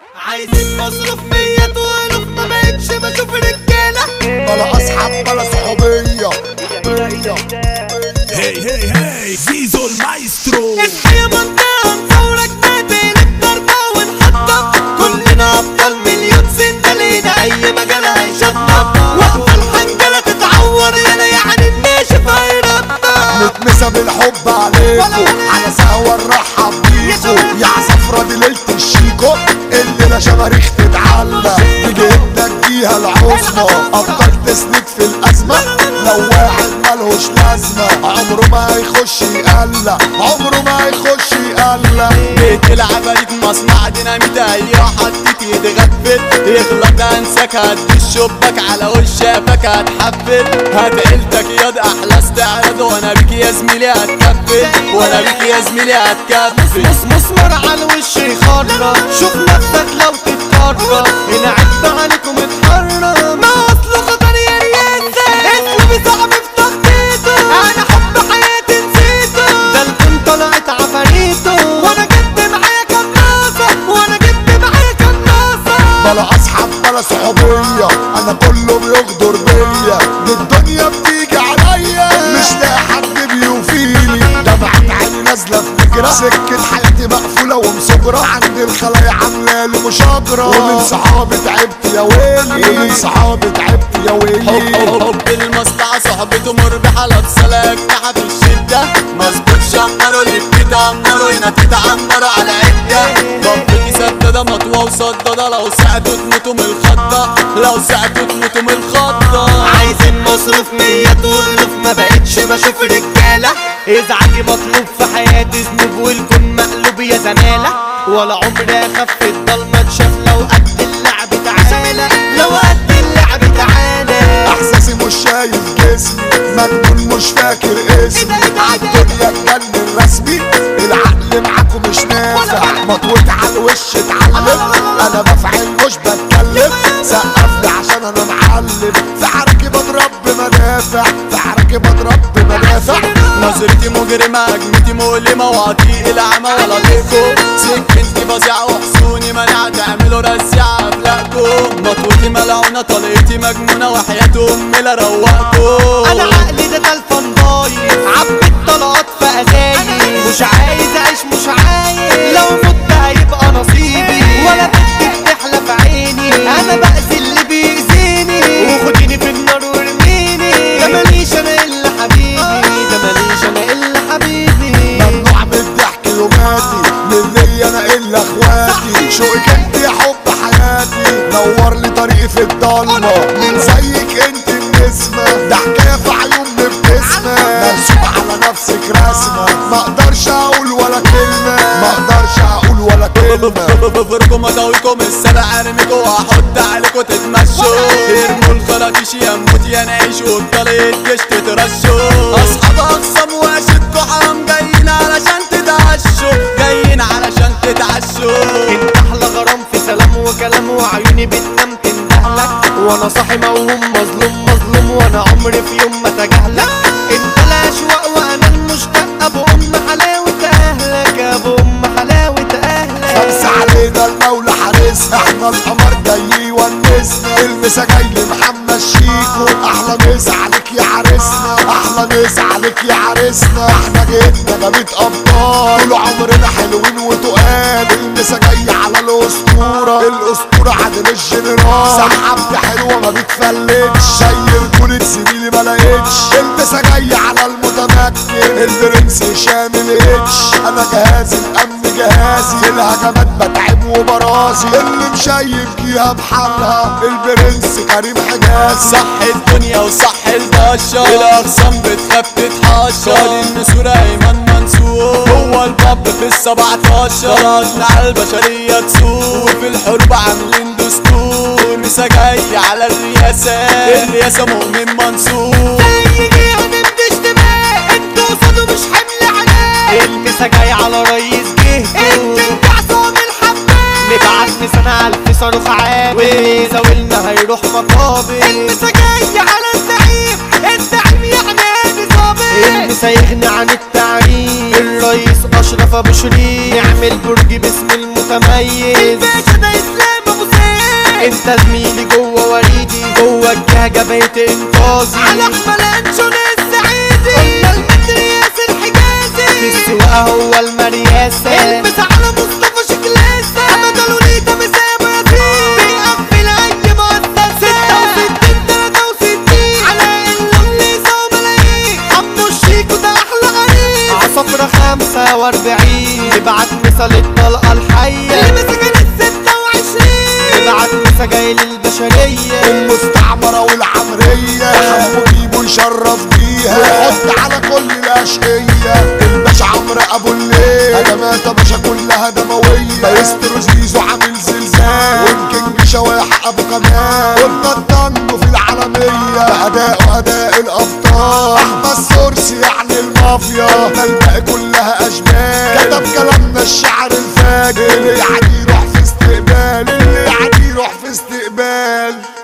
عايزين مصروف مية والوف ما بقتش بشوف رجالة بلا اصحاب بلا صحوبيه هي هي هي زيزو المايسترو اصحى يا منطقة نصورك ما بين الضربة ونحطة كلنا أبطال مليون سنة لينا أي مجال هيشطب وقت الحنجلة تتعور يانا يعني الناشف هيرطب نتمسى بالحب عليكم على سوا نرحب بيكو يا عصفرة دي ليلة الشيكو الليلة شماريخ تتعلق بجهتك فيها العظمى افضل تسند في الازمة لو واحد ملهوش لازمة عمره ما هيخش يقلق عمره ما هيخش يقلق بيت العفاريت مصنع ديناميت ايوه حطيت يتغفل يغلط انساك هدي الشباك على وشافك هتحفل هات عيلتك ياض احلى استعراض وانا بيك يا زميلي هتكفل وانا بيك يا زميلي هتكفل مس مسمر على الوش يخرب شوف نفسك لو تتكرر هنا عدت عليكم اتحرم ما اصل خطر يا رياسة اسمي صعب في تخطيطه انا حب حياتي نسيته ده الكون طلعت عفاريته وانا جبت معايا كناصة وانا جبت معايا كناصة بلا اصحاب بلا صحوبية انا كله بيغدر بيا دي الدنيا بتيجي عليا مش لاقي حد بيوفيني دمعة عيني نازلة في فكرة سكة حياتي مقفولة ومسجرة عندي الخلايا عاملة لي مشاجرة ومن صحابي تعبت يا ويلي ومن صحابي تعبت يا ويلي حب المصلحة صحبته مربحة لابسة لك تحت الشدة مظبوط شمروا اللي بتتعمروا هنا تتعمروا على عدة ضبطي سدادة مطوة وصدادة لو ساعتوا تموتوا من الخضة لو ساعتوا تموتوا من الخضة عايزين مصروف مية والف ما بقتش بشوف رجالة ازعاجي مطلوب في حياتي ذنوب والكون مقلوب يا زمالة ولا عمري اخف الضلمة اتشاف لو قد اللعب تعالى لو قد اللعب تعالى احساسي مش شايف جسمي مجنون مش فاكر اسمي عالدنيا اتجنن رسمي العقل معاكم مش نافع مطوط على الوش اتعلم انا بفعل مش بتكلم سقف لي عشان انا معلم في عركي بضرب منافع في عركي بضرب منافع نظرتي مجرمة هجمتي مؤلمة وعطيق العمى ولا طيقكم سكنتي فظيعة وحصوني منع تعملوا رزيعة أفلاقكم مطوتي ملعونة طلقتي مجنونة وحياة أمي لا روقكم انا عقلي ده تلفون ضايع عبيت طلقات في اغاني مش عايز اعيش مش عايز لو مت هيبقى نصيبي ولا بنت بتحلى في عيني انا باذي اللي بيأذيني وخديني في النار وارميني ده ماليش انا الا حبيبي ده ماليش انا الا حبيبي ممنوع من الضحك يوماتي من ليا انا الا اخواتي شوقك انت يا حب حياتي نور لي طريقي في الضلمه من زيك انت النسمه ده حكايه في عيون بتسمه مرسوم على نفسك رسمه ما اقدرش اقول ولا كلمه ما اقدرش اقول ولا كلمه بفركم اداويكم السبع ارميكوا واحط عليكوا تتمشوا ارموا الخراطيش يا موت يا نعيش وبطلية جيش تترشوا اصحاب اقسم واشدكوا حرام جايين علشان تتعشوا جايين علشان تتعشوا انت احلى غرام في سلام وكلام وعيوني بتنام تندهلك وانا صاحي موهوم مظلوم مظلوم وانا عمري في يوم ما تجاهلك انت الاشواق وانا المشتاق ابو ام حلاوة اهلك ابو ام حلاوة اهلك خمسة علينا المولى حارسنا احنا القمر جاي يونسنا المسا جاي لمحمد شيكو احلى مسا عليك يا عريسنا احلى مسا عليك يا عريسنا احنا جيتنا جابت ابطال طول عمرنا حلوين وتقال المسا جاي على الاسطورة الاسطورة عادل الجنرال سحبت حلوة ما بتفلتش زي رجولة زميلي ما لقيتش المسا جاي على المتمكن البرنس هشام الاتش انا جهازي الامن جهازي في الهجمات بتعب وبرازي اللي مشيب جيها بحالها البرنس كريم حجازي صح الدنيا وصح البشر الاقسام بتخاف تتحشر النسور ايمن منصور هو الباب في السبعتاشر ردنا على البشرية تسور في الحروب عاملين دستور مسا جاي على الرياسة الرياسة مؤمن منصور يجي هنمدش دماء انتوا قصاده مش حمل عليه المسا جاي على ريس جهته انت انت عصام الحمام نبعت لسنة ألف صاروخ عام واللي يزاولنا هيروح مقابر المسا جاي على الزعيم الزعيم يعني هاني صابر المسا يغني عن التعريف الرئيس أشرف أبو شريف نعمل برج باسم المتميز الباشا ده إسلام انت زميلي جوه وريدي جوه الجهجة بيت انقاذي على حملان شون السعيدي قلنا المتر ياسر حجازي في السواقة هو المرياسة البس على مصطفى شكلاسة أبدا وليدة مسامة ياسين بيقفل أي مؤسسة ستة وستين تلاتة وستين على اللون صوب ملايين حمو الشيك وده أحلى غريب عصفرة خمسة وأربعين ابعت مثل الطلقة الحية اللي مسكن الستة وعشرين ابعت مسا جاي للبشرية المستعمرة والعمرية حمو بيبو يشرف بيها ويحط على كل الأشقية الباشا عمرو أبو الليل هجمات يا باشا كلها دموية مايسترو زيزو عامل زلزال والكينج شواح أبو كمال قلنا الطنجو في العالمية بأداء وأداء الأبطال أحمد سورسي يعني المافيا قلنا الباقي كلها أشبال كتب كلامنا الشعر الفاجر اللي يعني يروح في استقبال اللي يعني يروح في استقبال